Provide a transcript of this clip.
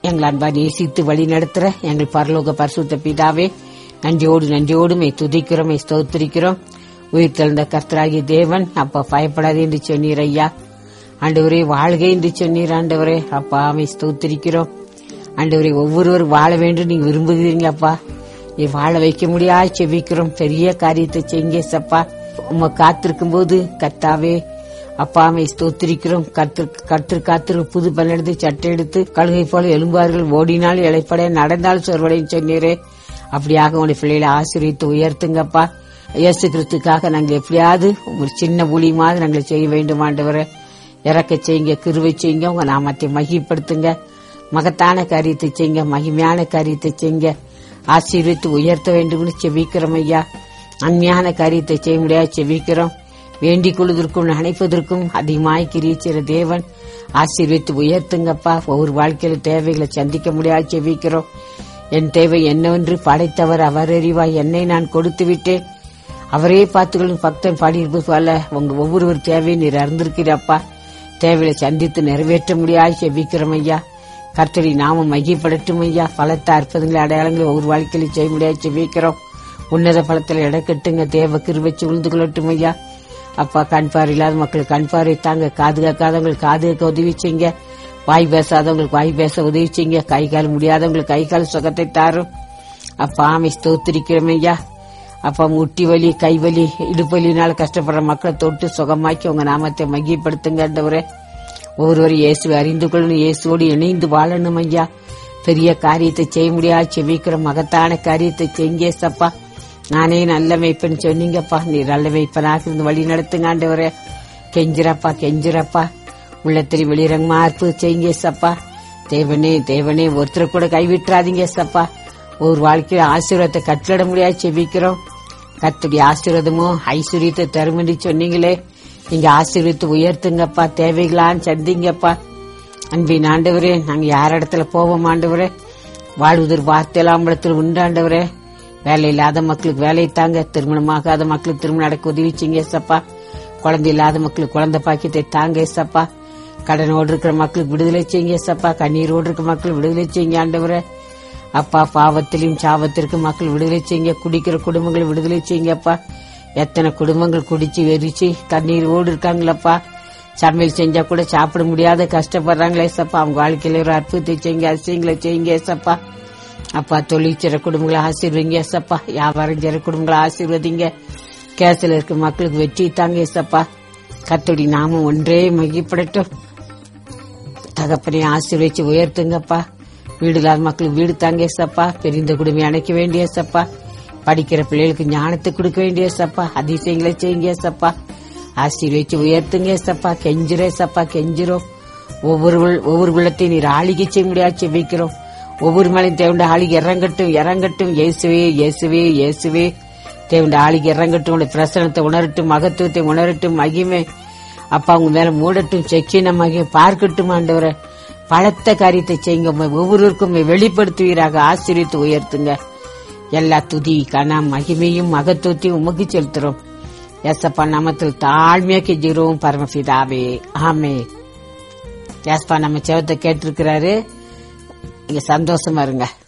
எங்கள் அன்பா நேசித்து வழி நடத்துற எங்கள் பரலோக பரிசுத்த பிதாவே நன்றியோடு நன்றியோடு மே துதிக்கிறோம் மே ஸ்தோத்திரிக்கிறோம் உயிர் தெழுந்த கர்த்தராகிய தேவன் அப்பா பயப்படாதே என்று சொன்னீர் ஐயா ஆண்டவரே வாழ்க என்று சொன்னீர் ஆண்டவரே அப்பா மே ஸ்தோத்திரிக்கிறோம் ஆண்டவரே ஒவ்வொருவரும் வாழ வேண்டும் நீங்க விரும்புகிறீங்களப்பா நீ வாழ வைக்க முடியாது செவிக்கிறோம் பெரிய காரியத்தை செய்யுங்க சப்பா உம்மை காத்திருக்கும் போது கர்த்தாவே அப்பாமை ஸ்தோத்திரிக்கிறோம் கர்த்தர் கர்த்தர் காத்திரு புது பல்லெடுத்து சட்டை எடுத்து கழுகை போல எலும்பார்கள் ஓடினால் இழைப்படைய நடந்தால் சொர்வடைன்னு சொன்னீரே அப்படியாக உங்களுடைய பிள்ளைகளை ஆசிரியத்து உயர்த்துங்கப்பா இயேசு கிறிஸ்துக்காக நாங்கள் எப்படியாவது ஒரு சின்ன ஊழியமாவது நாங்கள் செய்ய வேண்டும் ஆண்டவரை இறக்க செய்யுங்க கிருவை செய்யுங்க உங்க நாமத்தை மகிப்படுத்துங்க மகத்தான காரியத்தை செய்யுங்க மகிமையான காரியத்தை செய்யுங்க ஆசீர்வித்து உயர்த்த வேண்டும்னு செபிக்கிறோம் ஐயா அண்மையான காரியத்தை செய்ய முடியாது செபிக்கிறோம் வேண்டிக் கொள்வதற்கும் நினைப்பதற்கும் அதிகமாய் கிரிச்சிற தேவன் ஆசீர்வித்து உயர்த்துங்கப்பா ஒவ்வொரு வாழ்க்கையில தேவைகளை சந்திக்க முடியாது செபிக்கிறோம் என் தேவை என்னவென்று படைத்தவர் அவர் அறிவாய் என்னை நான் கொடுத்து விட்டேன் அவரே பார்த்துக்கொள்ளும் பக்தன் பாடியிருப்பது போல உங்க ஒவ்வொருவர் தேவையை நீர் அறிந்திருக்கிறப்பா தேவையை சந்தித்து நிறைவேற்ற முடியாது செபிக்கிறோம் ஐயா கர்த்தரி நாம மையப்படட்டும் ஐயா பலத்த அற்புதங்களை அடையாளங்களை ஒவ்வொரு வாழ்க்கையிலும் செய்ய முடியாது செபிக்கிறோம் உன்னத பலத்தில் இடக்கட்டுங்க தேவ கிருவச்சு உழுந்து கொள்ளட்டும் ஐயா அப்பா கண்பார் இல்லாத மக்கள் கண்பாரை தாங்க காது கேட்காதவங்களுக்கு காது கேட்க உதவி செய்யுங்க வாய் பேசாதவங்களுக்கு வாய் பேச உதவி செய்யுங்க கை கால் முடியாதவங்களுக்கு கை கால் சுகத்தை தாரும் அப்பா ஆமை ஸ்தோத்திரிக்கிறோம் ஐயா அப்பா முட்டி வலி கை வலி இடுப்பு வலினால கஷ்டப்படுற மக்களை தொட்டு சுகமாக்கி உங்க நாமத்தை மையப்படுத்துங்கன்றவரே ஒவ்வொருவரும் இயேசுவை அறிந்து கொள்ளணும் இயேசுவோடு இணைந்து வாழணும் ஐயா பெரிய காரியத்தை செய்ய முடியாது செவிக்கிற மகத்தான காரியத்தை செஞ்சே சப்பா நானே நல்ல மெய்ப்பன் சொன்னீங்கப்பா நீ நல்ல மெய்ப்பனாக இருந்து வழி நடத்துங்க ஆண்டவரே கெஞ்சிரப்பா கெஞ்சிரப்பா உள்ளத்திரி வெளிரங்கமா அற்பு செய்யுங்க சப்பா தேவனே தேவனே ஒருத்தர் கூட கைவிட்டுறாதீங்க சப்பா ஒரு வாழ்க்கையில ஆசீர்வாதத்தை கட்டளிட முடியாது செபிக்கிறோம் கத்துடைய ஆசீர்வாதமோ ஐஸ்வர்யத்தை தருமென்று சொன்னீங்களே நீங்க ஆசீர்வித்து உயர்த்துங்கப்பா தேவைகளான்னு சந்திங்கப்பா அன்பின் ஆண்டவரே நாங்க யார் இடத்துல போவோம் ஆண்டவரே வாழ்வதற்கு வார்த்தையெல்லாம் உண்டாண்டவரே வேலை இல்லாத மக்களுக்கு வேலை தாங்க திருமணமாகாத மக்களுக்கு திருமணம் நடக்க உதவி செய்யுங்க சப்பா குழந்தை இல்லாத மக்களுக்கு குழந்தை பாக்கியத்தை தாங்க சப்பா கடனோடு இருக்கிற மக்களுக்கு விடுதலை செய்யுங்க சப்பா கண்ணீரோடு இருக்கிற மக்கள் விடுதலை செய்யுங்க ஆண்டவரே அப்பா பாவத்திலையும் சாபத்திற்கு மக்கள் விடுதலை செய்யுங்க குடிக்கிற குடும்பங்களை விடுதலை செய்யுங்கப்பா எத்தனை குடும்பங்கள் குடிச்சு வெறிச்சு கண்ணீரோடு இருக்காங்களப்பா சமையல் செஞ்சா கூட சாப்பிட முடியாத கஷ்டப்படுறாங்களே சப்பா அவங்க வாழ்க்கையில ஒரு அற்புதத்தை செய்யுங்க அதிசயங்களை செய்யுங்க சப்பா அப்பா தொழிற்சிற குடும்பங்களை ஆசீர்வதிங்க சப்பா வியாபாரம் செய்யற குடும்பங்களை ஆசீர்வதிங்க கேசில் இருக்க மக்களுக்கு வெற்றி தாங்க ஏசப்பா கத்தோடி நாமும் ஒன்றே மகிப்படட்டும் தகப்பனை ஆசீர்வச்சு உயர்த்துங்கப்பா வீடு இல்லாத மக்களுக்கு வீடு தாங்க சப்பா பெரிந்த குடும்பம் அணைக்க வேண்டிய சப்பா படிக்கிற பிள்ளைகளுக்கு ஞானத்தை கொடுக்க வேண்டிய சப்பா அதிசயங்களை செய்யுங்க சப்பா ஆசீர்வச்சு உயர்த்துங்க சப்பா கெஞ்சிரே சப்பா கெஞ்சிரும் ஒவ்வொரு உள்- ஒவ்வொரு உள்ளத்தையும் நீர் ஆளிகை செய்ய முடியாது செவிக்கிறோம் ஒவ்வொரு மேலையும் தேவண்ட ஆளிகை இறங்கட்டும் இறங்கட்டும் இயேசுவே இயேசுவே இயேசுவே தேவண்ட ஆளிகை இறங்கட்டும் உடைய பிரசனத்தை உணரட்டும் மகத்துவத்தை உணரட்டும் மகிமை அப்பா உங்க மேல மூடட்டும் செக்கின மகிமை பார்க்கட்டும் ஆண்டவரை பலத்த காரியத்தை செய்யுங்க உம்மை ஒவ்வொருவருக்கும் உம்மை வெளிப்படுத்துவீராக ஆசீர்வித்து உயர்த்துங்க எல்லா துதி கனம் மகிமையும் மகத்துவத்தையும் உமக்கு செலுத்துறோம் எஸ்அப்பா நாமத்தில் தாழ்மையா கெஞ்சுகிறோம் பரமபிதாவே ஆமே எஸ்பா நம்ம செவத்தை கேட்டிருக்கிறாரு நீங்க சந்தோஷமா இருங்க